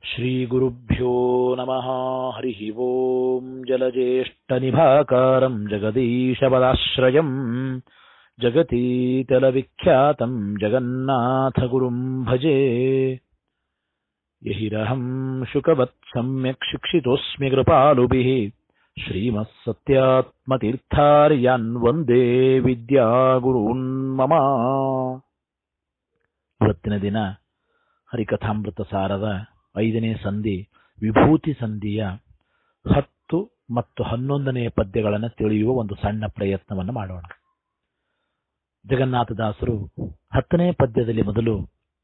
श्रीगुरुभ्यो नमः हरिः ओम् जलज्येष्ठनिभाकारम् जगदीशपदाश्रयम् जगतीतलविख्यातम् जगन्नाथगुरुम् भजे यहिरहम् शुकवत् सम्यक् शिक्षितोऽस्मि कृपालुभिः श्रीमः सत्यात्मतीर्थार्यान् वन्दे ವಿದ್ಯಾಗುರುನ್ ಮಮ ಇವತ್ತಿನ ದಿನ ಹರಿಕಥಾಮೃತ ಸಾರದ ಐದನೇ ಸಂಧಿ ವಿಭೂತಿ ಸಂಧಿಯ ಹತ್ತು ಮತ್ತು ಹನ್ನೊಂದನೆಯ ಪದ್ಯಗಳನ್ನು ತಿಳಿಯುವ ಒಂದು ಸಣ್ಣ ಪ್ರಯತ್ನವನ್ನು ಮಾಡೋಣ ಜಗನ್ನಾಥದಾಸರು ಹತ್ತನೇ ಪದ್ಯದಲ್ಲಿ ಮೊದಲು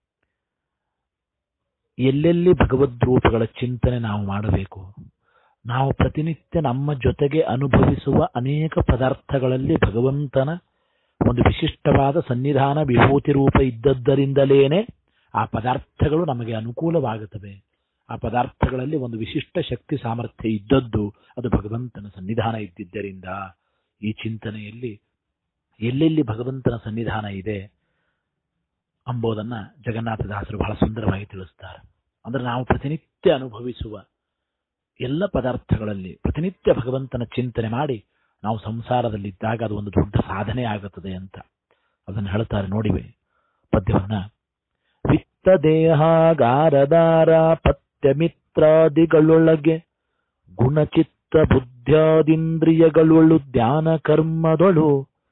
ಎಲ್ಲೆಲ್ಲಿ ಭಗವದ್ರೂಪಗಳ ಚಿಂತನೆ ನಾವು ಮಾಡಬೇಕು ನಾವು ಪ್ರತಿನಿತ್ಯ ನಮ್ಮ ಜೊತೆಗೆ ಅನುಭವಿಸುವ ಅನೇಕ ಪದಾರ್ಥಗಳಲ್ಲಿ ಭಗವಂತನ ಒಂದು ವಿಶಿಷ್ಟವಾದ ಸನ್ನಿಧಾನ ವಿಭೂತಿ ರೂಪ ಇದ್ದದ್ದರಿಂದಲೇನೆ ಆ ಪದಾರ್ಥಗಳು ನಮಗೆ ಅನುಕೂಲವಾಗುತ್ತವೆ ಆ ಪದಾರ್ಥಗಳಲ್ಲಿ ಒಂದು ವಿಶಿಷ್ಟ ಶಕ್ತಿ ಸಾಮರ್ಥ್ಯ ಇದ್ದದ್ದು ಅದು ಭಗವಂತನ ಸನ್ನಿಧಾನ ಇದ್ದಿದ್ದರಿಂದ ಈ ಚಿಂತನೆಯಲ್ಲಿ ಎಲ್ಲೆಲ್ಲಿ ಭಗವಂತನ ಸನ್ನಿಧಾನ ಇದೆ ಅಂಬೋದನ್ನ ಜಗನ್ನಾಥದಾಸರು ಬಹಳ ಸುಂದರವಾಗಿ ತಿಳಿಸ್ತಾರೆ ಅಂದ್ರೆ ನಾವು ಪ್ರತಿನಿತ್ಯ ಅನುಭವಿಸುವ ಎಲ್ಲ ಪದಾರ್ಥಗಳಲ್ಲಿ ಪ್ರತಿನಿತ್ಯ ಭಗವಂತನ ಚಿಂತನೆ ಮಾಡಿ ನಾವು ಸಂಸಾರದಲ್ಲಿದ್ದಾಗ ಅದು ಒಂದು ದೊಡ್ಡ ಸಾಧನೆ ಆಗುತ್ತದೆ ಅಂತ ಅದನ್ನು ಹೇಳ್ತಾರೆ ನೋಡಿವೆ ಪದ್ಯವನ್ನ ವಿತ್ತ ದೇಹಾಗಾರದಾರ ಪತ್ಯ ಮಿತ್ರಾದಿಗಳೊಳಗೆ ಗುಣಚಿತ್ತ ಬುದ್ಧ್ಯಾದಿಂದ್ರಿಯಗಳೊಳು ಧ್ಯಾನ ಕರ್ಮದೊಳು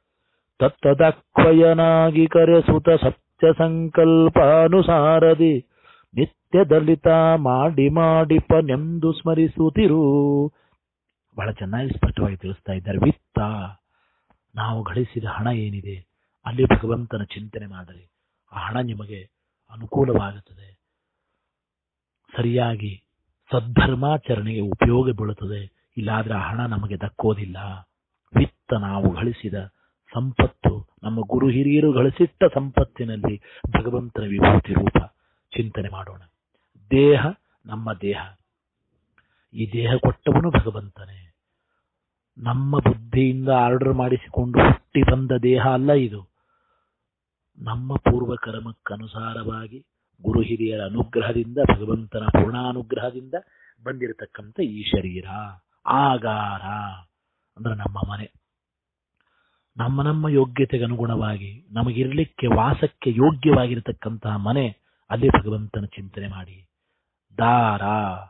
ತತ್ತದಕ್ವಯನಾಗಿ ಕರೆಸುತ ಸತ್ಯ ಸಂಕಲ್ಪಾನುಸಾರದಿ ನಿತ್ಯ ದಲಿತ ಮಾಡಿ ಮಾಡಿಪನೆಂದು ಸ್ಮರಿಸುತ್ತಿರು ಬಹಳ ಚೆನ್ನಾಗಿ ಸ್ಪಷ್ಟವಾಗಿ ತಿಳಿಸ್ತಾ ಇದ್ದಾರೆ ವಿತ್ತ ನಾವು ಗಳಿಸಿದ ಹಣ ಏನಿದೆ ಅಲ್ಲಿ ಭಗವಂತನ ಚಿಂತನೆ ಮಾಡಿರಿ ಆ ಹಣ ನಿಮಗೆ ಅನುಕೂಲವಾಗುತ್ತದೆ ಸರಿಯಾಗಿ ಸದ್ಧರ್ಮಾಚರಣೆಗೆ ಉಪಯೋಗ ಬೀಳುತ್ತದೆ ಇಲ್ಲಾದ್ರೆ ಆ ಹಣ ನಮಗೆ ದಕ್ಕೋದಿಲ್ಲ ವಿತ್ತ ನಾವು ಗಳಿಸಿದ ಸಂಪತ್ತು ನಮ್ಮ ಗುರು ಹಿರಿಯರು ಗಳಿಸಿಟ್ಟ ಸಂಪತ್ತಿನಲ್ಲಿ ಭಗವಂತನ ವಿಭೂತಿ ರೂಪ ಚಿಂತನೆ ಮಾಡೋಣ ದೇಹ ನಮ್ಮ ದೇಹ ಈ ದೇಹ ಕೊಟ್ಟವನು ಭಗವಂತನೇ ನಮ್ಮ ಬುದ್ಧಿಯಿಂದ ಆರ್ಡರ್ ಮಾಡಿಸಿಕೊಂಡು ಹುಟ್ಟಿ ಬಂದ ದೇಹ ಅಲ್ಲ ಇದು ನಮ್ಮ ಪೂರ್ವ ಕರ್ಮಕ್ಕನುಸಾರವಾಗಿ ಗುರು ಹಿರಿಯರ ಅನುಗ್ರಹದಿಂದ ಭಗವಂತನ ಪೂರ್ಣಾನುಗ್ರಹದಿಂದ ಬಂದಿರತಕ್ಕಂಥ ಈ ಶರೀರ ಆಗಾರ ಅಂದ್ರೆ ನಮ್ಮ ಮನೆ ನಮ್ಮ ನಮ್ಮ ಯೋಗ್ಯತೆಗೆ ಅನುಗುಣವಾಗಿ ನಮಗಿರ್ಲಿಕ್ಕೆ ವಾಸಕ್ಕೆ ಯೋಗ್ಯವಾಗಿರತಕ್ಕಂತಹ ಮನೆ ಅಲ್ಲಿ ಭಗವಂತನ ಚಿಂತನೆ ಮಾಡಿ ದಾರ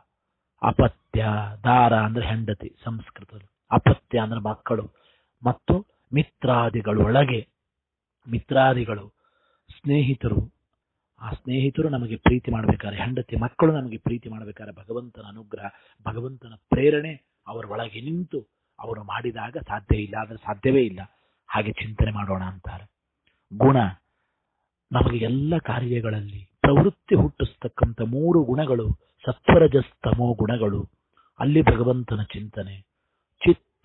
ಅಪತ್ಯ ದಾರ ಅಂದ್ರೆ ಹೆಂಡತಿ ಸಂಸ್ಕೃತ ಅಪತ್ಯ ಅಂದ್ರೆ ಮಕ್ಕಳು ಮತ್ತು ಮಿತ್ರಾದಿಗಳೊಳಗೆ ಮಿತ್ರಾದಿಗಳು ಸ್ನೇಹಿತರು ಆ ಸ್ನೇಹಿತರು ನಮಗೆ ಪ್ರೀತಿ ಮಾಡಬೇಕಾದ್ರೆ ಹೆಂಡತಿ ಮಕ್ಕಳು ನಮಗೆ ಪ್ರೀತಿ ಮಾಡಬೇಕಾದ್ರೆ ಭಗವಂತನ ಅನುಗ್ರಹ ಭಗವಂತನ ಪ್ರೇರಣೆ ಅವರ ಒಳಗೆ ನಿಂತು ಅವರು ಮಾಡಿದಾಗ ಸಾಧ್ಯ ಇಲ್ಲ ಆದರೆ ಸಾಧ್ಯವೇ ಇಲ್ಲ ಹಾಗೆ ಚಿಂತನೆ ಮಾಡೋಣ ಅಂತಾರೆ ಗುಣ ನಮಗೆ ಎಲ್ಲ ಕಾರ್ಯಗಳಲ್ಲಿ ಪ್ರವೃತ್ತಿ ಹುಟ್ಟಿಸ್ತಕ್ಕಂಥ ಮೂರು ಗುಣಗಳು ಸತ್ವರಜಸ್ತಮೋ ಗುಣಗಳು ಅಲ್ಲಿ ಭಗವಂತನ ಚಿಂತನೆ ಚಿತ್ತ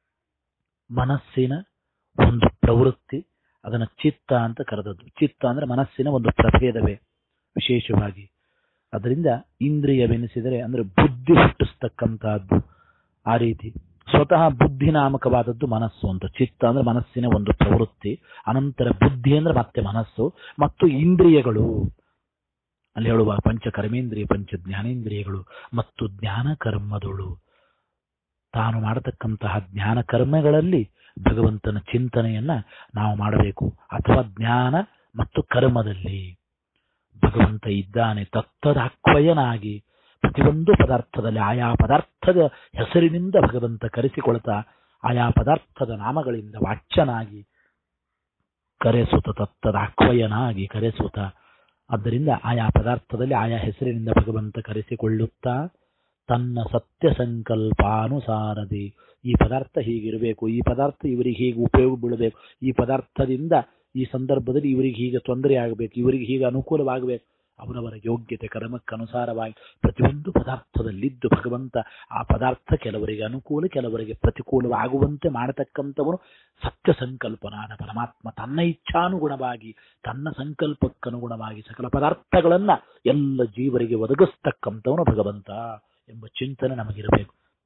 ಮನಸ್ಸಿನ ಒಂದು ಪ್ರವೃತ್ತಿ ಅದನ್ನ ಚಿತ್ತ ಅಂತ ಕರೆದದ್ದು ಚಿತ್ತ ಅಂದ್ರೆ ಮನಸ್ಸಿನ ಒಂದು ಪ್ರಭೇದವೇ ವಿಶೇಷವಾಗಿ ಅದರಿಂದ ಇಂದ್ರಿಯವೆನಿಸಿದರೆ ಅಂದ್ರೆ ಬುದ್ಧಿ ಹುಟ್ಟಿಸ್ತಕ್ಕಂತಹದ್ದು ಆ ರೀತಿ ಸ್ವತಃ ಬುದ್ಧಿ ನಾಮಕವಾದದ್ದು ಮನಸ್ಸು ಅಂತ ಚಿತ್ತ ಅಂದ್ರೆ ಮನಸ್ಸಿನ ಒಂದು ಪ್ರವೃತ್ತಿ ಅನಂತರ ಬುದ್ಧಿ ಅಂದ್ರೆ ಮತ್ತೆ ಮನಸ್ಸು ಮತ್ತು ಇಂದ್ರಿಯಗಳು ಅಲ್ಲಿ ಹೇಳುವ ಪಂಚ ಕರ್ಮೇಂದ್ರಿಯ ಪಂಚ ಜ್ಞಾನೇಂದ್ರಿಯಗಳು ಮತ್ತು ಜ್ಞಾನ ಕರ್ಮದಳು ತಾನು ಮಾಡತಕ್ಕಂತಹ ಜ್ಞಾನ ಕರ್ಮಗಳಲ್ಲಿ ಭಗವಂತನ ಚಿಂತನೆಯನ್ನ ನಾವು ಮಾಡಬೇಕು ಅಥವಾ ಜ್ಞಾನ ಮತ್ತು ಕರ್ಮದಲ್ಲಿ ಭಗವಂತ ಇದ್ದಾನೆ ತತ್ತದಾಕ್ವಯನಾಗಿ ಪ್ರತಿಯೊಂದು ಪದಾರ್ಥದಲ್ಲಿ ಆಯಾ ಪದಾರ್ಥದ ಹೆಸರಿನಿಂದ ಭಗವಂತ ಕರೆಸಿಕೊಳ್ತಾ ಆಯಾ ಪದಾರ್ಥದ ನಾಮಗಳಿಂದ ವಾಚ್ಯನಾಗಿ ಕರೆಸುತ್ತ ತತ್ತದಾಕ್ವಯನಾಗಿ ಕರೆಸುತ್ತ ಆದ್ದರಿಂದ ಆಯಾ ಪದಾರ್ಥದಲ್ಲಿ ಆಯಾ ಹೆಸರಿನಿಂದ ಭಗವಂತ ಕರೆಸಿಕೊಳ್ಳುತ್ತಾ ತನ್ನ ಸತ್ಯ ಸಂಕಲ್ಪಾನುಸಾರದಿ ಈ ಪದಾರ್ಥ ಹೀಗಿರಬೇಕು ಈ ಪದಾರ್ಥ ಇವರಿಗೆ ಹೀಗೆ ಉಪಯೋಗ ಬೀಳಬೇಕು ಈ ಪದಾರ್ಥದಿಂದ ಈ ಸಂದರ್ಭದಲ್ಲಿ ಇವರಿಗೆ ಹೀಗೆ ತೊಂದರೆ ಆಗಬೇಕು ಇವರಿಗೆ ಹೀಗೆ ಅನುಕೂಲವಾಗಬೇಕು ಅವರವರ ಯೋಗ್ಯತೆ ಕರ್ಮಕ್ಕನುಸಾರವಾಗಿ ಪ್ರತಿಯೊಂದು ಪದಾರ್ಥದಲ್ಲಿದ್ದು ಭಗವಂತ ಆ ಪದಾರ್ಥ ಕೆಲವರಿಗೆ ಅನುಕೂಲ ಕೆಲವರಿಗೆ ಪ್ರತಿಕೂಲವಾಗುವಂತೆ ಮಾಡತಕ್ಕಂಥವನು ಸತ್ಯ ಸಂಕಲ್ಪನಾದ ಪರಮಾತ್ಮ ತನ್ನ ಇಚ್ಛಾನುಗುಣವಾಗಿ ತನ್ನ ಸಂಕಲ್ಪಕ್ಕನುಗುಣವಾಗಿ ಸಕಲ ಪದಾರ್ಥಗಳನ್ನ ಎಲ್ಲ ಜೀವರಿಗೆ ಒದಗಿಸ್ತಕ್ಕಂಥವನು ಭಗವಂತ ಎಂಬ ಚಿಂತನೆ ನಮಗಿರಬೇಕು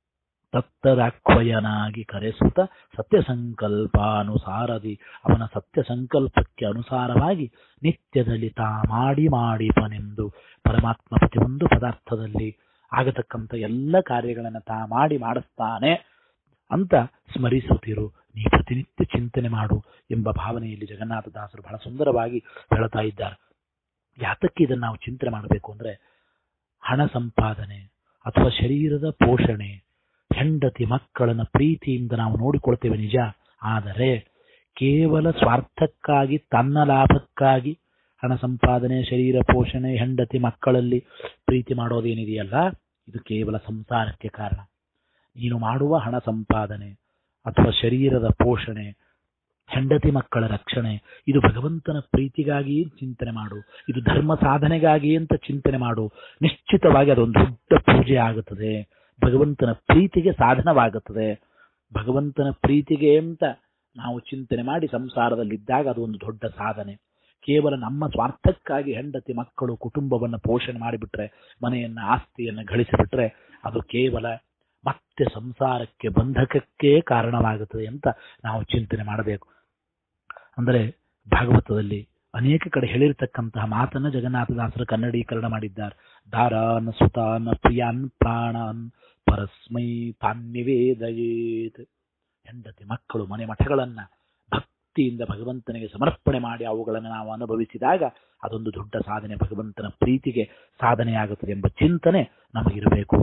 ತತ್ತದಾಕ್ವಯನಾಗಿ ಕರೆಸುತ್ತ ಸತ್ಯ ಸಂಕಲ್ಪಾನುಸಾರದಿ ಅವನ ಸತ್ಯ ಸಂಕಲ್ಪಕ್ಕೆ ಅನುಸಾರವಾಗಿ ನಿತ್ಯದಲ್ಲಿ ತಾ ಮಾಡಿ ಮಾಡೀಪನೆಂದು ಪರಮಾತ್ಮ ಪ್ರತಿಯೊಂದು ಪದಾರ್ಥದಲ್ಲಿ ಆಗತಕ್ಕಂಥ ಎಲ್ಲ ಕಾರ್ಯಗಳನ್ನು ತಾ ಮಾಡಿ ಮಾಡಿಸ್ತಾನೆ ಅಂತ ಸ್ಮರಿಸುತ್ತಿರು ನೀ ಪ್ರತಿನಿತ್ಯ ಚಿಂತನೆ ಮಾಡು ಎಂಬ ಭಾವನೆಯಲ್ಲಿ ಜಗನ್ನಾಥದಾಸರು ಬಹಳ ಸುಂದರವಾಗಿ ಹೇಳ್ತಾ ಇದ್ದಾರೆ ಯಾತಕ್ಕೆ ಇದನ್ನು ನಾವು ಚಿಂತನೆ ಮಾಡಬೇಕು ಅಂದ್ರೆ ಹಣ ಸಂಪಾದನೆ ಅಥವಾ ಶರೀರದ ಪೋಷಣೆ ಹೆಂಡತಿ ಮಕ್ಕಳನ್ನ ಪ್ರೀತಿಯಿಂದ ನಾವು ನೋಡಿಕೊಳ್ತೇವೆ ನಿಜ ಆದರೆ ಕೇವಲ ಸ್ವಾರ್ಥಕ್ಕಾಗಿ ತನ್ನ ಲಾಭಕ್ಕಾಗಿ ಹಣ ಸಂಪಾದನೆ ಶರೀರ ಪೋಷಣೆ ಹೆಂಡತಿ ಮಕ್ಕಳಲ್ಲಿ ಪ್ರೀತಿ ಮಾಡೋದೇನಿದೆಯಲ್ಲ ಇದು ಕೇವಲ ಸಂಸಾರಕ್ಕೆ ಕಾರಣ ನೀನು ಮಾಡುವ ಹಣ ಸಂಪಾದನೆ ಅಥವಾ ಶರೀರದ ಪೋಷಣೆ ಹೆಂಡತಿ ಮಕ್ಕಳ ರಕ್ಷಣೆ ಇದು ಭಗವಂತನ ಪ್ರೀತಿಗಾಗಿ ಚಿಂತನೆ ಮಾಡು ಇದು ಧರ್ಮ ಸಾಧನೆಗಾಗಿ ಅಂತ ಚಿಂತನೆ ಮಾಡು ನಿಶ್ಚಿತವಾಗಿ ಅದೊಂದು ದೊಡ್ಡ ಪೂಜೆ ಆಗುತ್ತದೆ ಭಗವಂತನ ಪ್ರೀತಿಗೆ ಸಾಧನವಾಗುತ್ತದೆ ಭಗವಂತನ ಪ್ರೀತಿಗೆ ಅಂತ ನಾವು ಚಿಂತನೆ ಮಾಡಿ ಸಂಸಾರದಲ್ಲಿದ್ದಾಗ ಅದು ಒಂದು ದೊಡ್ಡ ಸಾಧನೆ ಕೇವಲ ನಮ್ಮ ಸ್ವಾರ್ಥಕ್ಕಾಗಿ ಹೆಂಡತಿ ಮಕ್ಕಳು ಕುಟುಂಬವನ್ನು ಪೋಷಣೆ ಮಾಡಿಬಿಟ್ರೆ ಮನೆಯನ್ನ ಆಸ್ತಿಯನ್ನ ಗಳಿಸಿಬಿಟ್ರೆ ಅದು ಕೇವಲ ಮತ್ತೆ ಸಂಸಾರಕ್ಕೆ ಬಂಧಕಕ್ಕೆ ಕಾರಣವಾಗುತ್ತದೆ ಅಂತ ನಾವು ಚಿಂತನೆ ಮಾಡಬೇಕು ಅಂದರೆ ಭಾಗವತದಲ್ಲಿ ಅನೇಕ ಕಡೆ ಹೇಳಿರ್ತಕ್ಕಂತಹ ಮಾತನ್ನ ಜಗನ್ನಾಥದಾಸರು ಕನ್ನಡೀಕರಣ ಮಾಡಿದ್ದಾರೆ ದಾರಾನ್ ಸುತಾನ್ ಪ್ರಿಯಾನ್ ಪ್ರಾಣಾನ್ ಪರಸ್ಮೈ ತಾನ್ನಿವೇದಯೇತ್ ಹೆಂಡತಿ ಮಕ್ಕಳು ಮನೆ ಮಠಗಳನ್ನ ಭಕ್ತಿಯಿಂದ ಭಗವಂತನಿಗೆ ಸಮರ್ಪಣೆ ಮಾಡಿ ಅವುಗಳನ್ನು ನಾವು ಅನುಭವಿಸಿದಾಗ ಅದೊಂದು ದೊಡ್ಡ ಸಾಧನೆ ಭಗವಂತನ ಪ್ರೀತಿಗೆ ಸಾಧನೆಯಾಗುತ್ತದೆ ಎಂಬ ಚಿಂತನೆ ನಮಗಿರಬೇಕು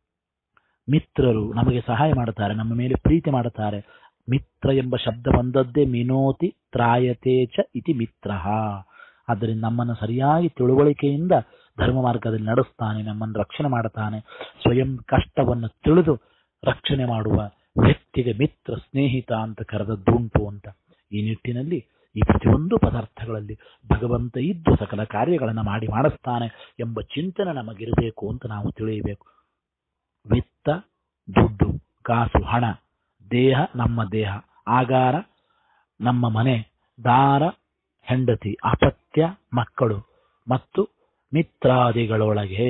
ಮಿತ್ರರು ನಮಗೆ ಸಹಾಯ ಮಾಡುತ್ತಾರೆ ನಮ್ಮ ಮೇಲೆ ಪ್ರೀತಿ ಮಾಡುತ್ತಾರೆ ಮಿತ್ರ ಎಂಬ ಶಬ್ದ ಬಂದದ್ದೇ ಮಿನೋತಿ ತ್ರಾಯತೆ ಚ ಇತಿ ಮಿತ್ರ ಆದ್ದರಿಂದ ನಮ್ಮನ್ನು ಸರಿಯಾಗಿ ತಿಳುವಳಿಕೆಯಿಂದ ಧರ್ಮ ಮಾರ್ಗದಲ್ಲಿ ನಡೆಸ್ತಾನೆ ನಮ್ಮನ್ನು ರಕ್ಷಣೆ ಮಾಡುತ್ತಾನೆ ಸ್ವಯಂ ಕಷ್ಟವನ್ನು ತಿಳಿದು ರಕ್ಷಣೆ ಮಾಡುವ ವ್ಯಕ್ತಿಗೆ ಮಿತ್ರ ಸ್ನೇಹಿತ ಅಂತ ಕರೆದದ್ದುಂಟು ಅಂತ ಈ ನಿಟ್ಟಿನಲ್ಲಿ ಈ ಪ್ರತಿಯೊಂದು ಪದಾರ್ಥಗಳಲ್ಲಿ ಭಗವಂತ ಇದ್ದು ಸಕಲ ಕಾರ್ಯಗಳನ್ನು ಮಾಡಿ ಮಾಡಿಸ್ತಾನೆ ಎಂಬ ಚಿಂತನೆ ನಮಗಿರಬೇಕು ಅಂತ ನಾವು ತಿಳಿಯಬೇಕು ವಿತ್ತ ದುಡ್ಡು ಕಾಸು ಹಣ ದೇಹ ನಮ್ಮ ದೇಹ ಆಗಾರ ನಮ್ಮ ಮನೆ ದಾರ ಹೆಂಡತಿ ಅಪತ್ಯ ಮಕ್ಕಳು ಮತ್ತು ಮಿತ್ರಾದಿಗಳೊಳಗೆ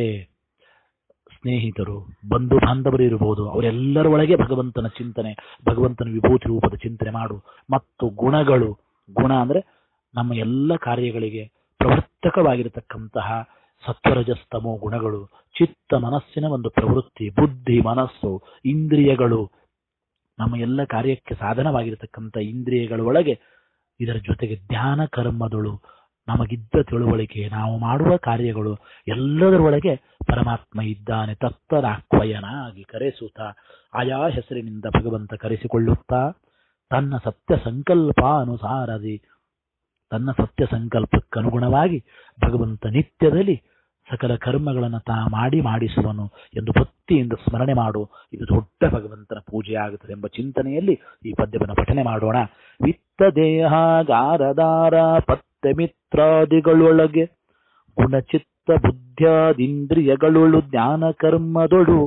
ಸ್ನೇಹಿತರು ಬಂಧು ಬಾಂಧವರು ಇರಬಹುದು ಅವರೆಲ್ಲರ ಒಳಗೆ ಭಗವಂತನ ಚಿಂತನೆ ಭಗವಂತನ ವಿಭೂತಿ ರೂಪದ ಚಿಂತನೆ ಮಾಡು ಮತ್ತು ಗುಣಗಳು ಗುಣ ಅಂದ್ರೆ ನಮ್ಮ ಎಲ್ಲ ಕಾರ್ಯಗಳಿಗೆ ಪ್ರವರ್ತಕವಾಗಿರತಕ್ಕಂತಹ ಸತ್ವರಜಸ್ತಮೋ ಗುಣಗಳು ಚಿತ್ತ ಮನಸ್ಸಿನ ಒಂದು ಪ್ರವೃತ್ತಿ ಬುದ್ಧಿ ಮನಸ್ಸು ಇಂದ್ರಿಯಗಳು ನಮ್ಮ ಎಲ್ಲ ಕಾರ್ಯಕ್ಕೆ ಸಾಧನವಾಗಿರತಕ್ಕಂಥ ಇಂದ್ರಿಯಗಳ ಒಳಗೆ ಇದರ ಜೊತೆಗೆ ಧ್ಯಾನ ಕರ್ಮದಳು ನಮಗಿದ್ದ ತಿಳುವಳಿಕೆ ನಾವು ಮಾಡುವ ಕಾರ್ಯಗಳು ಎಲ್ಲದರೊಳಗೆ ಪರಮಾತ್ಮ ಇದ್ದಾನೆ ತತ್ತರಾಕ್ವಯನಾಗಿ ಕರೆಸುತ್ತ ಆಯಾ ಹೆಸರಿನಿಂದ ಭಗವಂತ ಕರೆಸಿಕೊಳ್ಳುತ್ತಾ ತನ್ನ ಸತ್ಯ ಸಂಕಲ್ಪಾನುಸಾರದಿ ತನ್ನ ಸತ್ಯ ಸಂಕಲ್ಪಕ್ಕನುಗುಣವಾಗಿ ಭಗವಂತ ನಿತ್ಯದಲ್ಲಿ ಸಕಲ ಕರ್ಮಗಳನ್ನು ತಾ ಮಾಡಿ ಮಾಡಿಸುವನು ಎಂದು ಭಕ್ತಿಯಿಂದ ಸ್ಮರಣೆ ಮಾಡು ಇದು ದೊಡ್ಡ ಭಗವಂತನ ಪೂಜೆ ಆಗುತ್ತದೆ ಎಂಬ ಚಿಂತನೆಯಲ್ಲಿ ಈ ಪದ್ಯವನ್ನು ಪಠನೆ ಮಾಡೋಣ ವಿತ್ತ ದೇಹಾಗಾರದಾರ ಪತ್ತೆ ಮಿತ್ರಾದಿಗಳೊಳಗೆ ಗುಣಚಿತ್ತ ಬುದ್ಧ್ಯಾದಿಂದ್ರಿಯಗಳು ಜ್ಞಾನ ಕರ್ಮದೊಳು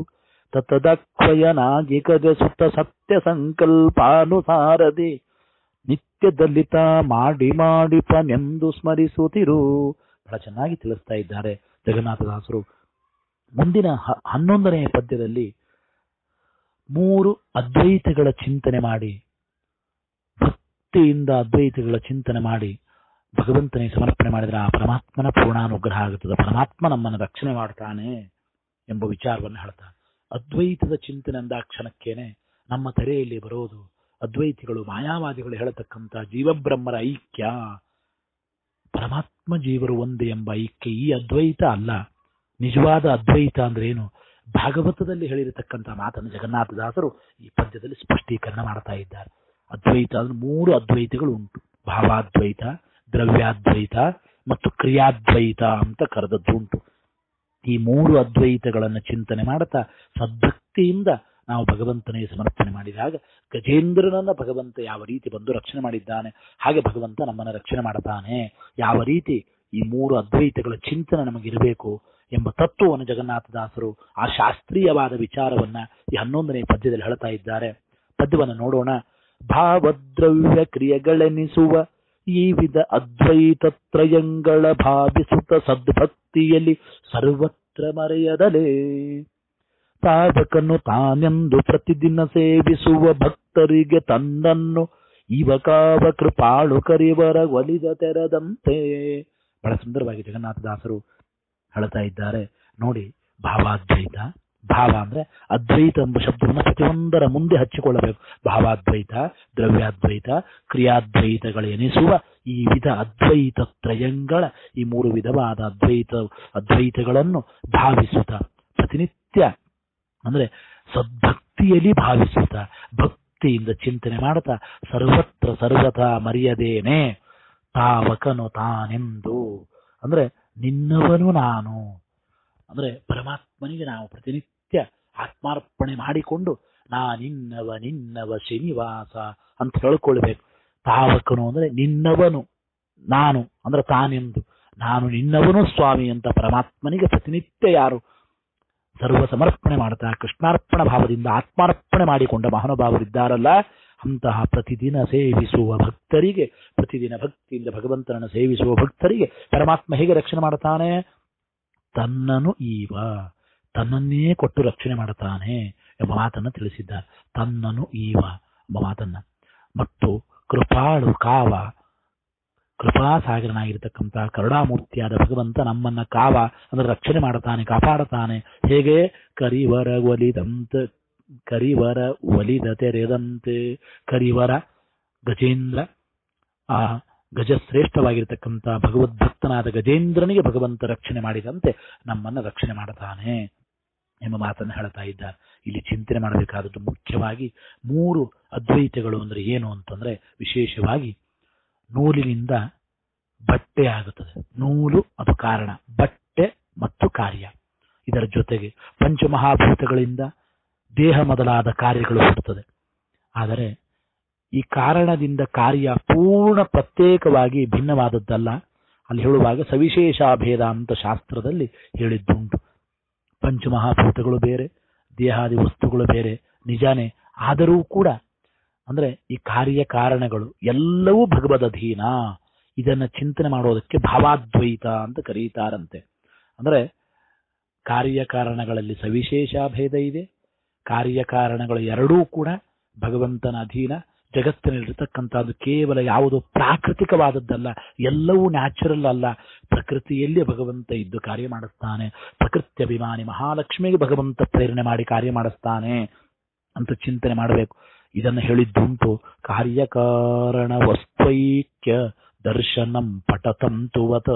ತತದಕ್ವಯನಾಗಿ ಕದಸುತ್ತ ಸತ್ಯ ಸಂಕಲ್ಪಾನುಸಾರದೆ ನಿತ್ಯದಲ್ಲಿ ತಾ ಮಾಡಿ ಮಾಡಿಪನೆಂದು ಸ್ಮರಿಸುತ್ತಿರು ಬಹಳ ಚೆನ್ನಾಗಿ ತಿಳಿಸ್ತಾ ಇದ್ದಾರೆ ಜಗನ್ನಾಥದಾಸರು ಮುಂದಿನ ಹ- ಹನ್ನೊಂದನೆಯ ಪದ್ಯದಲ್ಲಿ ಮೂರು ಅದ್ವೈತಗಳ ಚಿಂತನೆ ಮಾಡಿ ಭಕ್ತಿಯಿಂದ ಅದ್ವೈತಗಳ ಚಿಂತನೆ ಮಾಡಿ ಭಗವಂತನಿಗೆ ಸಮರ್ಪಣೆ ಮಾಡಿದರೆ ಆ ಪರಮಾತ್ಮನ ಪೂರ್ಣಾನುಗ್ರಹ ಆಗುತ್ತದೆ ಪರಮಾತ್ಮ ನಮ್ಮನ್ನು ರಕ್ಷಣೆ ಮಾಡ್ತಾನೆ ಎಂಬ ವಿಚಾರವನ್ನು ಹೇಳ್ತಾನೆ ಅದ್ವೈತದ ಚಿಂತನೆ ಅಂದಾಕ್ಷಣಕ್ಕೇನೆ ನಮ್ಮ ತೆರೆಯಲ್ಲಿ ಬರೋದು ಅದ್ವೈತಿಗಳು ಮಾಯಾವಾದಿಗಳು ಹೇಳತಕ್ಕಂಥ ಜೀವಬ್ರಹ್ಮರ ಐಕ್ಯ ಪರಮಾತ್ಮ ಜೀವರು ಒಂದೇ ಎಂಬ ಐಕ್ಯ ಈ ಅದ್ವೈತ ಅಲ್ಲ ನಿಜವಾದ ಅದ್ವೈತ ಅಂದ್ರೆ ಏನು ಭಾಗವತದಲ್ಲಿ ಹೇಳಿರತಕ್ಕಂಥ ಮಾತನ್ನು ಜಗನ್ನಾಥದಾಸರು ಈ ಪದ್ಯದಲ್ಲಿ ಸ್ಪಷ್ಟೀಕರಣ ಮಾಡ್ತಾ ಇದ್ದಾರೆ ಅದ್ವೈತ ಅಂದ್ರೆ ಮೂರು ಅದ್ವೈತಗಳು ಉಂಟು ಭಾವಾದ್ವೈತ ದ್ರವ್ಯಾದ್ವೈತ ಮತ್ತು ಕ್ರಿಯಾದ್ವೈತ ಅಂತ ಕರೆದದ್ದು ಉಂಟು ಈ ಮೂರು ಅದ್ವೈತಗಳನ್ನು ಚಿಂತನೆ ಮಾಡುತ್ತಾ ಸದ್ಭಕ್ತಿಯಿಂದ ನಾವು ಭಗವಂತನಿಗೆ ಸಮರ್ಪಣೆ ಮಾಡಿದಾಗ ಗಜೇಂದ್ರನನ್ನ ಭಗವಂತ ಯಾವ ರೀತಿ ಬಂದು ರಕ್ಷಣೆ ಮಾಡಿದ್ದಾನೆ ಹಾಗೆ ಭಗವಂತ ನಮ್ಮನ್ನ ರಕ್ಷಣೆ ಮಾಡುತ್ತಾನೆ ಯಾವ ರೀತಿ ಈ ಮೂರು ಅದ್ವೈತಗಳ ಚಿಂತನೆ ನಮಗಿರಬೇಕು ಎಂಬ ತತ್ವವನ್ನು ಜಗನ್ನಾಥದಾಸರು ಆ ಶಾಸ್ತ್ರೀಯವಾದ ವಿಚಾರವನ್ನ ಈ ಹನ್ನೊಂದನೇ ಪದ್ಯದಲ್ಲಿ ಹೇಳ್ತಾ ಇದ್ದಾರೆ ಪದ್ಯವನ್ನು ನೋಡೋಣ ಭಾವದ್ರವ್ಯ ಕ್ರಿಯೆಗಳೆನಿಸುವ ಈ ವಿಧ ಅದ್ವೈತ ತ್ರಯಂಗಳ ಭಾವಿಸುತ್ತ ಸದ್ಭಕ್ತಿಯಲ್ಲಿ ಸರ್ವತ್ರ ಮರೆಯದಲೇ ತಾವಕನು ತಾನೆಂದು ಪ್ರತಿದಿನ ಸೇವಿಸುವ ಭಕ್ತರಿಗೆ ತನ್ನನ್ನು ಇವಕಾವ ಕೃಪಾಳು ಕರಿವರ ಒಲಿದ ತೆರದಂತೆ ಬಹಳ ಸುಂದರವಾಗಿ ಜಗನ್ನಾಥದಾಸರು ಹೇಳ್ತಾ ಇದ್ದಾರೆ ನೋಡಿ ಭಾವಾದ್ವೈತ ಭಾವ ಅಂದ್ರೆ ಅದ್ವೈತ ಎಂಬ ಶಬ್ದವನ್ನು ಪ್ರತಿಯೊಂದರ ಮುಂದೆ ಹಚ್ಚಿಕೊಳ್ಳಬೇಕು ಭಾವಾದ್ವೈತ ದ್ರವ್ಯಾದ್ವೈತ ಕ್ರಿಯಾದ್ವೈತಗಳೆನಿಸುವ ಈ ವಿಧ ಅದ್ವೈತ ತ್ರಯಂಗಳ ಈ ಮೂರು ವಿಧವಾದ ಅದ್ವೈತ ಅದ್ವೈತಗಳನ್ನು ಭಾವಿಸುತ್ತ ಪ್ರತಿನಿತ್ಯ ಅಂದ್ರೆ ಸದ್ಭಕ್ತಿಯಲ್ಲಿ ಭಾವಿಸುತ್ತಾ ಭಕ್ತಿಯಿಂದ ಚಿಂತನೆ ಮಾಡುತ್ತಾ ಸರ್ವತ್ರ ಸರ್ವತಾ ಮರೆಯದೇನೆ ತಾವಕನು ತಾನೆಂದು ಅಂದ್ರೆ ನಿನ್ನವನು ನಾನು ಅಂದ್ರೆ ಪರಮಾತ್ಮನಿಗೆ ನಾವು ಪ್ರತಿನಿತ್ಯ ಆತ್ಮಾರ್ಪಣೆ ಮಾಡಿಕೊಂಡು ನಾನಿನ್ನವ ನಿನ್ನವ ಶ್ರೀನಿವಾಸ ಅಂತ ಹೇಳ್ಕೊಳ್ಬೇಕು ತಾವಕನು ಅಂದ್ರೆ ನಿನ್ನವನು ನಾನು ಅಂದ್ರೆ ತಾನೆಂದು ನಾನು ನಿನ್ನವನು ಸ್ವಾಮಿ ಅಂತ ಪರಮಾತ್ಮನಿಗೆ ಪ್ರತಿನಿತ್ಯ ಯಾರು ಸರ್ವ ಸಮರ್ಪಣೆ ಮಾಡ್ತಾ ಕೃಷ್ಣಾರ್ಪಣ ಭಾವದಿಂದ ಆತ್ಮಾರ್ಪಣೆ ಮಾಡಿಕೊಂಡ ಮಹಾನುಭಾವರಿದ್ದಾರಲ್ಲ ಅಂತಹ ಪ್ರತಿದಿನ ಸೇವಿಸುವ ಭಕ್ತರಿಗೆ ಪ್ರತಿದಿನ ಭಕ್ತಿಯಿಂದ ಭಗವಂತನನ್ನು ಸೇವಿಸುವ ಭಕ್ತರಿಗೆ ಪರಮಾತ್ಮ ಹೇಗೆ ರಕ್ಷಣೆ ಮಾಡುತ್ತಾನೆ ತನ್ನನು ಈವ ತನ್ನನ್ನೇ ಕೊಟ್ಟು ರಕ್ಷಣೆ ಮಾಡುತ್ತಾನೆ ಎಂಬ ಮಾತನ್ನು ತಿಳಿಸಿದ್ದಾರೆ ತನ್ನನು ಈವ ಎಂಬ ಮಾತನ್ನ ಮತ್ತು ಕೃಪಾಳು ಕಾವ ಕೃಪಾಸಾಗರನಾಗಿರ್ತಕ್ಕಂಥ ಕರುಣಾಮೂರ್ತಿಯಾದ ಭಗವಂತ ನಮ್ಮನ್ನ ಕಾವ ಅಂದ್ರೆ ರಕ್ಷಣೆ ಮಾಡುತ್ತಾನೆ ಕಾಪಾಡುತ್ತಾನೆ ಹೇಗೆ ಕರಿವರ ಒಲಿದಂತ ಕರಿವರ ಒಲಿದ ತೆರೆದಂತೆ ಕರಿವರ ಗಜೇಂದ್ರ ಆ ಗಜಶ್ರೇಷ್ಠವಾಗಿರ್ತಕ್ಕಂಥ ಭಗವದ್ಭಕ್ತನಾದ ಗಜೇಂದ್ರನಿಗೆ ಭಗವಂತ ರಕ್ಷಣೆ ಮಾಡಿದಂತೆ ನಮ್ಮನ್ನ ರಕ್ಷಣೆ ಮಾಡುತ್ತಾನೆ ಎಂಬ ಮಾತನ್ನು ಹೇಳ್ತಾ ಇದ್ದಾರೆ ಇಲ್ಲಿ ಚಿಂತನೆ ಮಾಡಬೇಕಾದದ್ದು ಮುಖ್ಯವಾಗಿ ಮೂರು ಅದ್ವೈತಗಳು ಅಂದ್ರೆ ಏನು ಅಂತಂದ್ರೆ ವಿಶೇಷವಾಗಿ ನೂಲಿನಿಂದ ಬಟ್ಟೆ ಆಗುತ್ತದೆ ನೂಲು ಅದು ಕಾರಣ ಬಟ್ಟೆ ಮತ್ತು ಕಾರ್ಯ ಇದರ ಜೊತೆಗೆ ಪಂಚಮಹಾಭೂತಗಳಿಂದ ದೇಹ ಮೊದಲಾದ ಕಾರ್ಯಗಳು ಹುಟ್ಟುತ್ತದೆ ಆದರೆ ಈ ಕಾರಣದಿಂದ ಕಾರ್ಯ ಪೂರ್ಣ ಪ್ರತ್ಯೇಕವಾಗಿ ಭಿನ್ನವಾದದ್ದಲ್ಲ ಅಲ್ಲಿ ಹೇಳುವಾಗ ಸವಿಶೇಷ ಭೇದ ಅಂತ ಶಾಸ್ತ್ರದಲ್ಲಿ ಹೇಳಿದ್ದುಂಟು ಪಂಚಮಹಾಭೂತಗಳು ಬೇರೆ ದೇಹಾದಿ ವಸ್ತುಗಳು ಬೇರೆ ನಿಜಾನೇ ಆದರೂ ಕೂಡ ಅಂದ್ರೆ ಈ ಕಾರ್ಯ ಕಾರಣಗಳು ಎಲ್ಲವೂ ಭಗವದಧೀನ ಇದನ್ನ ಚಿಂತನೆ ಮಾಡೋದಕ್ಕೆ ಭಾವಾದ್ವೈತ ಅಂತ ಕರೀತಾರಂತೆ ಅಂದ್ರೆ ಕಾರ್ಯಕಾರಣಗಳಲ್ಲಿ ಸವಿಶೇಷ ಭೇದ ಇದೆ ಕಾರ್ಯಕಾರಣಗಳು ಎರಡೂ ಕೂಡ ಭಗವಂತನ ಅಧೀನ ಜಗತ್ತಿನಲ್ಲಿರ್ತಕ್ಕಂಥದ್ದು ಕೇವಲ ಯಾವುದು ಪ್ರಾಕೃತಿಕವಾದದ್ದಲ್ಲ ಎಲ್ಲವೂ ನ್ಯಾಚುರಲ್ ಅಲ್ಲ ಪ್ರಕೃತಿಯಲ್ಲಿ ಭಗವಂತ ಇದ್ದು ಕಾರ್ಯ ಮಾಡಿಸ್ತಾನೆ ಪ್ರಕೃತಿ ಅಭಿಮಾನಿ ಮಹಾಲಕ್ಷ್ಮಿಗೆ ಭಗವಂತ ಪ್ರೇರಣೆ ಮಾಡಿ ಕಾರ್ಯ ಮಾಡಿಸ್ತಾನೆ ಅಂತ ಚಿಂತನೆ ಮಾಡಬೇಕು ಇದನ್ನು ಹೇಳಿದ್ದುಂಟು ಕಾರ್ಯಕಾರಣ ವಸ್ತ್ವೈಕ್ಯ ದರ್ಶನಂ ಪಟತಂತುವತ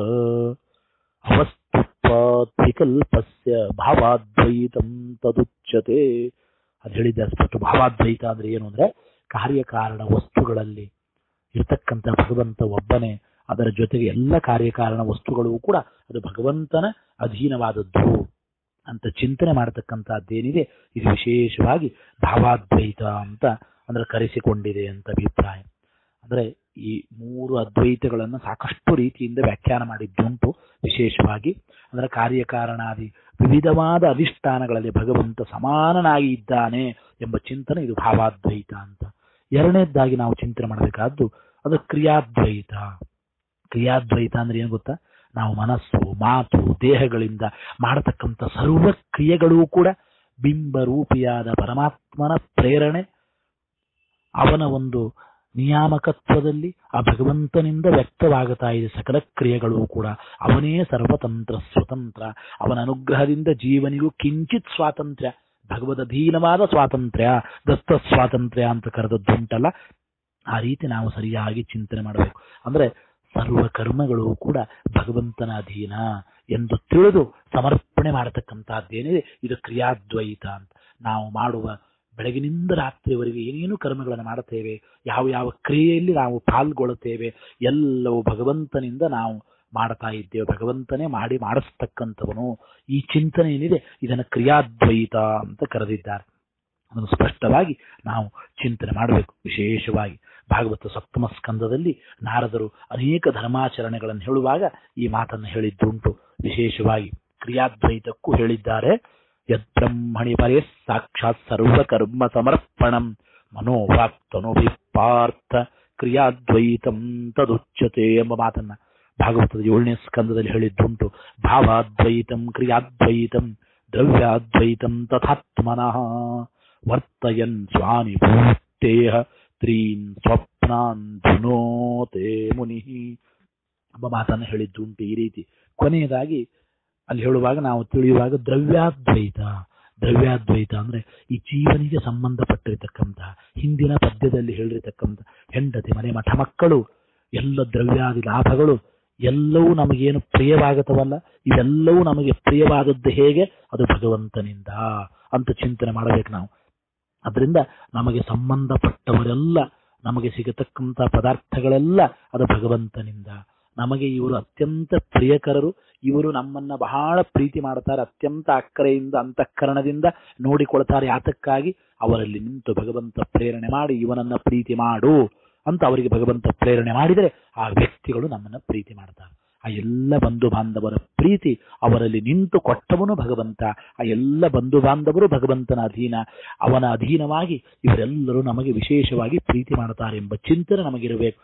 ಅವಸ್ತುತ್ವಾಧಿಕಲ್ಪಸ್ಯ ಭಾವಾದ್ವೈತಂ ತದುಚ್ಯತೆ ಅದು ಹೇಳಿದ್ದೆ ಅಷ್ಟು ಭಾವಾದ್ವೈತ ಅಂದ್ರೆ ಏನು ಅಂದ್ರೆ ಕಾರ್ಯಕಾರಣ ವಸ್ತುಗಳಲ್ಲಿ ಇರ್ತಕ್ಕಂಥ ಭಗವಂತ ಒಬ್ಬನೇ ಅದರ ಜೊತೆಗೆ ಎಲ್ಲ ಕಾರ್ಯಕಾರಣ ವಸ್ತುಗಳು ಕೂಡ ಅದು ಭಗವಂತನ ಅಧೀನವಾದದ್ದು ಅಂತ ಚಿಂತನೆ ಮಾಡತಕ್ಕಂಥದ್ದೇನಿದೆ ಇದು ವಿಶೇಷವಾಗಿ ಭಾವಾದ್ವೈತ ಅಂತ ಅಂದ್ರೆ ಕರೆಸಿಕೊಂಡಿದೆ ಅಂತ ಅಭಿಪ್ರಾಯ ಅಂದ್ರೆ ಈ ಮೂರು ಅದ್ವೈತಗಳನ್ನು ಸಾಕಷ್ಟು ರೀತಿಯಿಂದ ವ್ಯಾಖ್ಯಾನ ಮಾಡಿದ್ದುಂಟು ವಿಶೇಷವಾಗಿ ಅಂದ್ರೆ ಕಾರ್ಯಕಾರಣಾದಿ ವಿವಿಧವಾದ ಅಧಿಷ್ಠಾನಗಳಲ್ಲಿ ಭಗವಂತ ಸಮಾನನಾಗಿ ಇದ್ದಾನೆ ಎಂಬ ಚಿಂತನೆ ಇದು ಭಾವಾದ್ವೈತ ಅಂತ ಎರಡನೇದಾಗಿ ನಾವು ಚಿಂತನೆ ಮಾಡಬೇಕಾದ್ದು ಅದು ಕ್ರಿಯಾದ್ವೈತ ಕ್ರಿಯಾದ್ವೈತ ಅಂದ್ರೆ ಏನು ಗೊತ್ತಾ ನಾವು ಮನಸ್ಸು ಮಾತು ದೇಹಗಳಿಂದ ಮಾಡತಕ್ಕಂಥ ಸರ್ವ ಕ್ರಿಯೆಗಳೂ ಕೂಡ ಬಿಂಬರೂಪಿಯಾದ ಪರಮಾತ್ಮನ ಪ್ರೇರಣೆ ಅವನ ಒಂದು ನಿಯಾಮಕತ್ವದಲ್ಲಿ ಆ ಭಗವಂತನಿಂದ ವ್ಯಕ್ತವಾಗುತ್ತಾ ಇದೆ ಸಕಲ ಕ್ರಿಯೆಗಳು ಕೂಡ ಅವನೇ ಸರ್ವತಂತ್ರ ಸ್ವತಂತ್ರ ಅವನ ಅನುಗ್ರಹದಿಂದ ಜೀವನಿಗೂ ಕಿಂಚಿತ್ ಸ್ವಾತಂತ್ರ್ಯ ಭಗವದಧೀನವಾದ ಸ್ವಾತಂತ್ರ್ಯ ದತ್ತ ಸ್ವಾತಂತ್ರ್ಯ ಅಂತ ಕರೆದದ್ದುಂಟಲ್ಲ ಆ ರೀತಿ ನಾವು ಸರಿಯಾಗಿ ಚಿಂತನೆ ಮಾಡಬೇಕು ಅಂದ್ರೆ ಸರ್ವ ಕರ್ಮಗಳು ಕೂಡ ಭಗವಂತನ ಅಧೀನ ಎಂದು ತಿಳಿದು ಸಮರ್ಪಣೆ ಮಾಡತಕ್ಕಂತಹದ್ದೇನಿದೆ ಇದು ಕ್ರಿಯಾದ್ವೈತ ಅಂತ ನಾವು ಮಾಡುವ ಬೆಳಗಿನಿಂದ ರಾತ್ರಿವರೆಗೆ ಏನೇನು ಕರ್ಮಗಳನ್ನು ಮಾಡುತ್ತೇವೆ ಯಾವ ಯಾವ ಕ್ರಿಯೆಯಲ್ಲಿ ನಾವು ಪಾಲ್ಗೊಳ್ಳುತ್ತೇವೆ ಎಲ್ಲವೂ ಭಗವಂತನಿಂದ ನಾವು ಮಾಡ್ತಾ ಇದ್ದೇವೆ ಭಗವಂತನೇ ಮಾಡಿ ಮಾಡಿಸ್ತಕ್ಕಂಥವನು ಈ ಚಿಂತನೆ ಏನಿದೆ ಇದನ್ನು ಕ್ರಿಯಾದ್ವೈತ ಅಂತ ಕರೆದಿದ್ದಾರೆ ಅದನ್ನು ಸ್ಪಷ್ಟವಾಗಿ ನಾವು ಚಿಂತನೆ ಮಾಡಬೇಕು ವಿಶೇಷವಾಗಿ ಭಾಗವತ ಸಪ್ತಮ ಸ್ಕಂದದಲ್ಲಿ ನಾರದರು ಅನೇಕ ಧರ್ಮಾಚರಣೆಗಳನ್ನು ಹೇಳುವಾಗ ಈ ಮಾತನ್ನು ಹೇಳಿದ್ದುಂಟು ವಿಶೇಷವಾಗಿ ಕ್ರಿಯಾದ್ವೈತಕ್ಕೂ ಹೇಳಿದ್ದಾರೆ ಯದ್ಬ್ರಹ್ಮಣಿ ಪರೇ ಸಾಕ್ಷಾತ್ ಸರ್ವಕರ್ಮ ಸಮರ್ಪಣಂ ಮನೋವಾಕ್ತನುಭಿಪಾರ್ಥ ಕ್ರಿಯಾದ್ವೈತಂ ತದುಚ್ಯತೆ ಎಂಬ ಮಾತನ್ನ ಭಾಗವತದ ಏಳನೇ ಸ್ಕಂದದಲ್ಲಿ ಹೇಳಿದ್ದುಂಟು ಭಾವಾದ್ವೈತಂ ಕ್ರಿಯಾದ್ವೈತಂ ದ್ರವ್ಯಾದ್ವೈತಂ ತಥಾತ್ಮನಃ ವರ್ತಯನ್ ಸ್ವಾನಿ ಭೂತೇಹ ತ್ರೀನ್ ಸ್ವಪ್ನಾನ್ ಧುನೋತೆ ಮುನಿ ಎಂಬ ಮಾತನ್ನು ಹೇಳಿದ್ದುಂಟು ಈ ರೀತಿ ಕೊನೆಯದಾಗಿ ಅಲ್ಲಿ ಹೇಳುವಾಗ ನಾವು ತಿಳಿಯುವಾಗ ದ್ರವ್ಯಾದ್ವೈತ ದ್ರವ್ಯಾದ್ವೈತ ಅಂದ್ರೆ ಈ ಜೀವನಿಗೆ ಸಂಬಂಧಪಟ್ಟಿರತಕ್ಕಂಥ ಹಿಂದಿನ ಪದ್ಯದಲ್ಲಿ ಹೇಳಿರತಕ್ಕಂಥ ಹೆಂಡತಿ ಮನೆ ಮಠ ಮಕ್ಕಳು ಎಲ್ಲ ದ್ರವ್ಯಾದಿ ಲಾಭಗಳು ಎಲ್ಲವೂ ನಮಗೇನು ಪ್ರಿಯವಾಗುತ್ತವಲ್ಲ ಇವೆಲ್ಲವೂ ನಮಗೆ ಪ್ರಿಯವಾದದ್ದು ಹೇಗೆ ಅದು ಭಗವಂತನಿಂದ ಅಂತ ಚಿಂತನೆ ಮಾಡಬೇಕು ನಾವು ಅದರಿಂದ ನಮಗೆ ಸಂಬಂಧಪಟ್ಟವರೆಲ್ಲ ನಮಗೆ ಸಿಗತಕ್ಕಂಥ ಪದಾರ್ಥಗಳೆಲ್ಲ ಅದು ಭಗವಂತನಿಂದ ನಮಗೆ ಇವರು ಅತ್ಯಂತ ಪ್ರಿಯಕರರು ಇವರು ನಮ್ಮನ್ನ ಬಹಳ ಪ್ರೀತಿ ಮಾಡ್ತಾರೆ ಅತ್ಯಂತ ಅಕ್ಕರೆಯಿಂದ ಅಂತಃಕರಣದಿಂದ ನೋಡಿಕೊಳ್ತಾರೆ ಯಾತಕ್ಕಾಗಿ ಅವರಲ್ಲಿ ನಿಂತು ಭಗವಂತ ಪ್ರೇರಣೆ ಮಾಡಿ ಇವನನ್ನ ಪ್ರೀತಿ ಮಾಡು ಅಂತ ಅವರಿಗೆ ಭಗವಂತ ಪ್ರೇರಣೆ ಮಾಡಿದರೆ ಆ ವ್ಯಕ್ತಿಗಳು ನಮ್ಮನ್ನ ಪ್ರೀತಿ ಮಾಡ್ತಾರೆ ಆ ಎಲ್ಲ ಬಂಧು ಬಾಂಧವರ ಪ್ರೀತಿ ಅವರಲ್ಲಿ ನಿಂತು ಕೊಟ್ಟವನು ಭಗವಂತ ಆ ಎಲ್ಲ ಬಂಧು ಬಾಂಧವರು ಭಗವಂತನ ಅಧೀನ ಅವನ ಅಧೀನವಾಗಿ ಇವರೆಲ್ಲರೂ ನಮಗೆ ವಿಶೇಷವಾಗಿ ಪ್ರೀತಿ ಮಾಡ್ತಾರೆ ಎಂಬ ಚಿಂತನೆ ನಮಗಿರಬೇಕು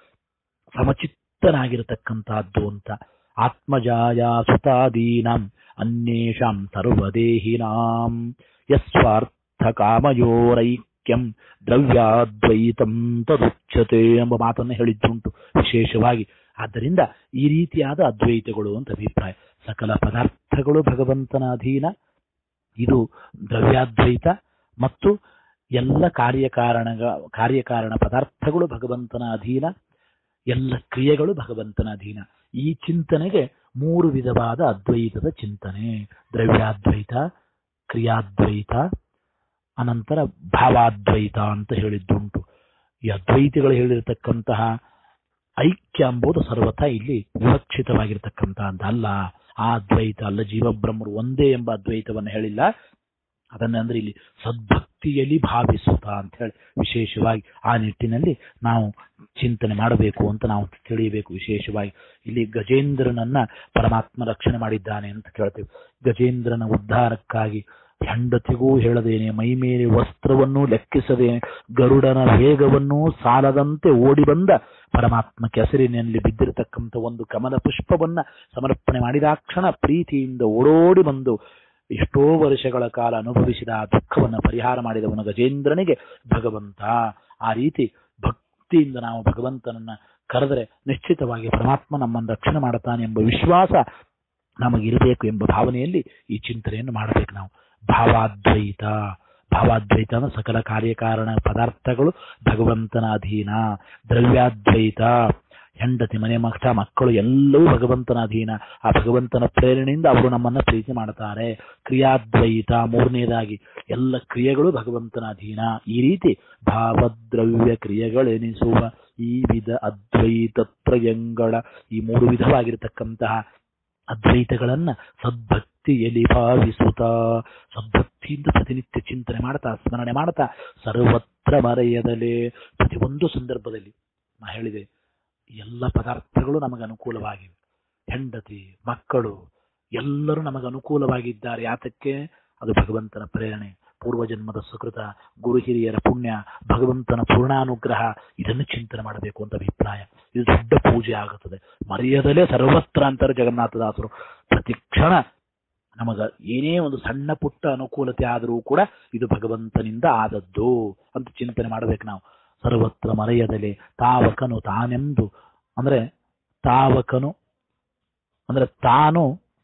ಸಮಚಿತ್ತನಾಗಿರತಕ್ಕಂತಹದ್ದು ಅಂತ ಆತ್ಮಜಾಯ ಸುತಾದೀನಾಂ ಅನ್ಯೇಷಾಂ ಸರ್ವದೇಹಿನಾಂ ಯಸ್ವಾರ್ಥ ಕಾಮಯೋರೈಕ್ಯಂ ದ್ರವ್ಯಾದ್ವೈತಂ ತದುಚ್ಯತೆ ಎಂಬ ಮಾತನ್ನು ಹೇಳಿದ್ದುಂಟು ವಿಶೇಷವಾಗಿ ಆದ್ದರಿಂದ ಈ ರೀತಿಯಾದ ಅದ್ವೈತಗಳು ಅಂತ ಅಭಿಪ್ರಾಯ ಸಕಲ ಪದಾರ್ಥಗಳು ಭಗವಂತನ ಅಧೀನ ಇದು ದ್ರವ್ಯಾದ್ವೈತ ಮತ್ತು ಎಲ್ಲ ಕಾರ್ಯಕಾರಣ ಕಾರ್ಯಕಾರಣ ಪದಾರ್ಥಗಳು ಭಗವಂತನ ಅಧೀನ ಎಲ್ಲ ಕ್ರಿಯೆಗಳು ಭಗವಂತನ ಅಧೀನ ಈ ಚಿಂತನೆಗೆ ಮೂರು ವಿಧವಾದ ಅದ್ವೈತದ ಚಿಂತನೆ ದ್ರವ್ಯಾದ್ವೈತ ಕ್ರಿಯಾದ್ವೈತ ಅನಂತರ ಭಾವಾದ್ವೈತ ಅಂತ ಹೇಳಿದ್ದುಂಟು ಈ ಅದ್ವೈತಿಗಳು ಹೇಳಿರತಕ್ಕಂತಹ ಐಕ್ಯ ಎಂಬುದು ಸರ್ವಥಾ ಇಲ್ಲಿ ವಿವಕ್ಷಿತವಾಗಿರ್ತಕ್ಕಂತಹದ್ದಲ್ಲ ಆ ಅದ್ವೈತ ಅಲ್ಲ ಜೀವಬ್ರಹ್ಮರು ಒಂದೇ ಎಂಬ ಅದ್ವೈತವನ್ನು ಹೇಳಿಲ್ಲ ಅದನ್ನಂದ್ರೆ ಇಲ್ಲಿ ಸದ್ಭಕ್ತಿಯಲ್ಲಿ ಭಾವಿಸುತ್ತಾ ಅಂತ ಹೇಳಿ ವಿಶೇಷವಾಗಿ ಆ ನಿಟ್ಟಿನಲ್ಲಿ ನಾವು ಚಿಂತನೆ ಮಾಡಬೇಕು ಅಂತ ನಾವು ತಿಳಿಯಬೇಕು ವಿಶೇಷವಾಗಿ ಇಲ್ಲಿ ಗಜೇಂದ್ರನನ್ನ ಪರಮಾತ್ಮ ರಕ್ಷಣೆ ಮಾಡಿದ್ದಾನೆ ಅಂತ ಕೇಳ್ತೇವೆ ಗಜೇಂದ್ರನ ಉದ್ಧಾರಕ್ಕಾಗಿ ಹೆಂಡತಿಗೂ ಹೇಳದೇನೆ ಮೈ ಮೇಲೆ ವಸ್ತ್ರವನ್ನು ಲೆಕ್ಕಿಸದೇನೆ ಗರುಡನ ವೇಗವನ್ನು ಸಾಲದಂತೆ ಓಡಿ ಬಂದ ಪರಮಾತ್ಮ ಕೆಸರಿನಲ್ಲಿ ಬಿದ್ದಿರತಕ್ಕಂಥ ಒಂದು ಕಮಲ ಪುಷ್ಪವನ್ನ ಸಮರ್ಪಣೆ ಮಾಡಿದ ಕ್ಷಣ ಪ್ರೀತಿಯಿಂದ ಓಡೋಡಿ ಬಂದು ಎಷ್ಟೋ ವರ್ಷಗಳ ಕಾಲ ಅನುಭವಿಸಿದ ಆ ದುಃಖವನ್ನು ಪರಿಹಾರ ಮಾಡಿದವನು ಗಜೇಂದ್ರನಿಗೆ ಭಗವಂತ ಆ ರೀತಿ ಭಕ್ತಿಯಿಂದ ನಾವು ಭಗವಂತನನ್ನ ಕರೆದರೆ ನಿಶ್ಚಿತವಾಗಿ ಪರಮಾತ್ಮ ನಮ್ಮನ್ನು ರಕ್ಷಣೆ ಮಾಡುತ್ತಾನೆ ಎಂಬ ವಿಶ್ವಾಸ ನಮಗಿರಬೇಕು ಎಂಬ ಭಾವನೆಯಲ್ಲಿ ಈ ಚಿಂತನೆಯನ್ನು ಮಾಡಬೇಕು ನಾವು ಭಾವಾದ್ವೈತ ಭಾವಾದ್ವೈತ ಅಂದ್ರೆ ಸಕಲ ಕಾರ್ಯಕಾರಣ ಪದಾರ್ಥಗಳು ಭಗವಂತನ ಅಧೀನ ದ್ರವ್ಯಾದ್ವೈತ ಹೆಂಡತಿ ಮನೆ ಮಕ್ಕ ಮಕ್ಕಳು ಎಲ್ಲವೂ ಭಗವಂತನ ಅಧೀನ ಆ ಭಗವಂತನ ಪ್ರೇರಣೆಯಿಂದ ಅವರು ನಮ್ಮನ್ನ ಪ್ರೀತಿ ಮಾಡ್ತಾರೆ ಕ್ರಿಯಾದ್ವೈತ ಮೂರನೇದಾಗಿ ಎಲ್ಲ ಕ್ರಿಯೆಗಳು ಭಗವಂತನ ಅಧೀನ ಈ ರೀತಿ ಭಾವದ್ರವ್ಯ ಕ್ರಿಯೆಗಳೆನಿಸುವ ಈ ವಿಧ ಅದ್ವೈತತ್ರಯಂಗಳ ಈ ಮೂರು ವಿಧವಾಗಿರತಕ್ಕಂತಹ ಅದ್ವೈತಗಳನ್ನ ಸದ್ಭಕ್ತಿಯಲ್ಲಿ ಭಾವಿಸುತ್ತ ಸದ್ಭಕ್ತಿಯಿಂದ ಪ್ರತಿನಿತ್ಯ ಚಿಂತನೆ ಮಾಡ್ತಾ ಸ್ಮರಣೆ ಮಾಡ್ತಾ ಸರ್ವತ್ರ ಮರೆಯದಲೇ ಪ್ರತಿಯೊಂದು ಸಂದರ್ಭದಲ್ಲಿ ನಾ ಹೇಳಿದೆ ಎಲ್ಲ ಪದಾರ್ಥಗಳು ನಮಗೆ ಅನುಕೂಲವಾಗಿವೆ ಹೆಂಡತಿ ಮಕ್ಕಳು ಎಲ್ಲರೂ ನಮಗೆ ಅನುಕೂಲವಾಗಿದ್ದಾರೆ ಯಾತಕ್ಕೆ ಅದು ಭಗವಂತನ ಪ್ರೇರಣೆ ಪೂರ್ವಜನ್ಮದ ಸುಕೃತ ಗುರು ಹಿರಿಯರ ಪುಣ್ಯ ಭಗವಂತನ ಪೂರ್ಣಾನುಗ್ರಹ ಇದನ್ನು ಚಿಂತನೆ ಮಾಡಬೇಕು ಅಂತ ಅಭಿಪ್ರಾಯ ಇದು ದೊಡ್ಡ ಪೂಜೆ ಆಗುತ್ತದೆ ಮರೆಯದಲೇ ಸರ್ವತ್ರ ಅಂತಾರೆ ಜಗನ್ನಾಥದಾಸರು ಪ್ರತಿ ಕ್ಷಣ ನಮಗ ಏನೇ ಒಂದು ಸಣ್ಣ ಪುಟ್ಟ ಅನುಕೂಲತೆ ಆದರೂ ಕೂಡ ಇದು ಭಗವಂತನಿಂದ ಆದದ್ದು ಅಂತ ಚಿಂತನೆ ಮಾಡಬೇಕು ನಾವು ಸರ್ವತ್ರ ಮರೆಯದಲೆ ತಾವಕನು ತಾನೆಂದು ಅಂದ್ರೆ ತಾವಕನು ಅಂದ್ರೆ ತಾನು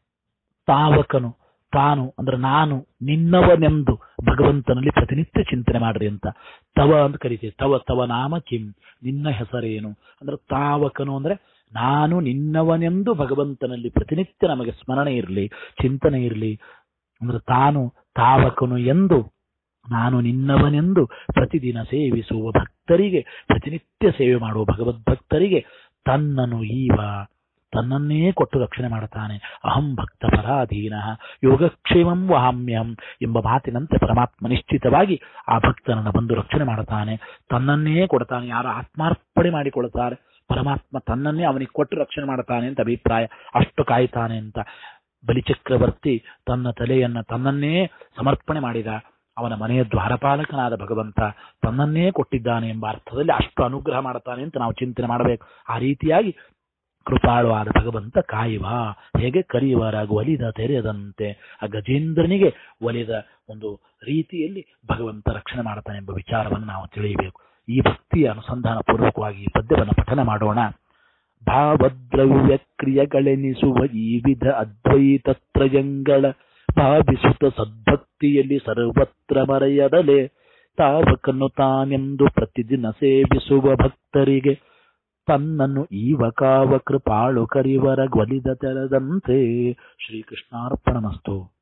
ತಾವಕನು ತಾನು ಅಂದ್ರೆ ನಾನು ನಿನ್ನವನೆಂದು ಭಗವಂತನಲ್ಲಿ ಪ್ರತಿನಿತ್ಯ ಚಿಂತನೆ ಮಾಡ್ರಿ ಅಂತ ತವ ಅಂತ ಕರಿತೀವಿ ತವ ತವ ನಾಮ ಕಿಂ ನಿನ್ನ ಹೆಸರೇನು ಅಂದ್ರೆ ತಾವಕನು ಅಂದ್ರೆ ನಾನು ನಿನ್ನವನೆಂದು ಭಗವಂತನಲ್ಲಿ ಪ್ರತಿನಿತ್ಯ ನಮಗೆ ಸ್ಮರಣೆ ಇರಲಿ ಚಿಂತನೆ ಇರಲಿ ಅಂದ್ರೆ ತಾನು ತಾವಕನು ಎಂದು ನಾನು ನಿನ್ನವನೆಂದು ಪ್ರತಿದಿನ ಸೇವಿಸುವ ಭಕ್ತರಿಗೆ ಪ್ರತಿನಿತ್ಯ ಸೇವೆ ಮಾಡುವ ಭಗವದ್ಭಕ್ತರಿಗೆ ತನ್ನನು ಈವ ತನ್ನನ್ನೇ ಕೊಟ್ಟು ರಕ್ಷಣೆ ಮಾಡುತ್ತಾನೆ ಅಹಂ ಭಕ್ತ ಪರಾಧೀನ ಯೋಗಕ್ಷೇಮಂ ವಹಾಮ್ಯಹಂ ಎಂಬ ಮಾತಿನಂತೆ ಪರಮಾತ್ಮ ನಿಶ್ಚಿತವಾಗಿ ಆ ಭಕ್ತನನ್ನು ಬಂದು ರಕ್ಷಣೆ ಮಾಡುತ್ತಾನೆ ತನ್ನನ್ನೇ ಕೊಡ್ತಾನೆ ಯಾರು ಆತ್ಮಾರ್ಪಣೆ ಮಾಡಿಕೊಳ್ತಾರೆ ಪರಮಾತ್ಮ ತನ್ನನ್ನೇ ಅವನಿಗೆ ಕೊಟ್ಟು ರಕ್ಷಣೆ ಮಾಡುತ್ತಾನೆ ಅಂತ ಅಭಿಪ್ರಾಯ ಅಷ್ಟು ಕಾಯ್ತಾನೆ ಅಂತ ಬಲಿಚಕ್ರವರ್ತಿ ತನ್ನ ತಲೆಯನ್ನ ತನ್ನನ್ನೇ ಸಮರ್ಪಣೆ ಮಾಡಿದ ಅವನ ಮನೆಯ ದ್ವಾರಪಾಲಕನಾದ ಭಗವಂತ ತನ್ನನ್ನೇ ಕೊಟ್ಟಿದ್ದಾನೆ ಎಂಬ ಅರ್ಥದಲ್ಲಿ ಅಷ್ಟು ಅನುಗ್ರಹ ಮಾಡುತ್ತಾನೆ ಅಂತ ನಾವು ಚಿಂತನೆ ಮಾಡಬೇಕು ಆ ರೀತಿಯಾಗಿ ಕೃಪಾಳುವಾದ ಭಗವಂತ ಕಾಯುವ ಹೇಗೆ ಕರಿಯವರಾಗ ಒಲಿದ ತೆರೆಯದಂತೆ ಆ ಗಜೇಂದ್ರನಿಗೆ ಒಲಿದ ಒಂದು ರೀತಿಯಲ್ಲಿ ಭಗವಂತ ರಕ್ಷಣೆ ಮಾಡ್ತಾನೆ ಎಂಬ ವಿಚಾರವನ್ನು ನಾವು ತಿಳಿಯಬೇಕು ಈ ಭಕ್ತಿಯ ಅನುಸಂಧಾನ ಪೂರ್ವಕವಾಗಿ ಈ ಪದ್ಯವನ್ನು ಪಠನ ಮಾಡೋಣ ಭಾವದ್ರವ್ಯ ಕ್ರಿಯೆಗಳೆನಿಸುವ ಈ ವಿಧ ಅದ್ವೈತತ್ರಯಂಗಳ ಭಾವಿಸುತ್ತ ಸದ್ಭಕ್ತಿಯಲ್ಲಿ ಸರ್ವತ್ರ ಮರೆಯದಲೆ ತಾವಕನ್ನು ತಾನೆಂದು ಪ್ರತಿದಿನ ಸೇವಿಸುವ ಭಕ್ತರಿಗೆ ತನ್ನನ್ನು ಈವ ಕಾವ ಕೃಪಾಳು ಕರಿವರ ಒಲಿದ ತೆರದಂತೆ ಶ್ರೀಕೃಷ್ಣಾರ್ಪಣಮಸ್ತು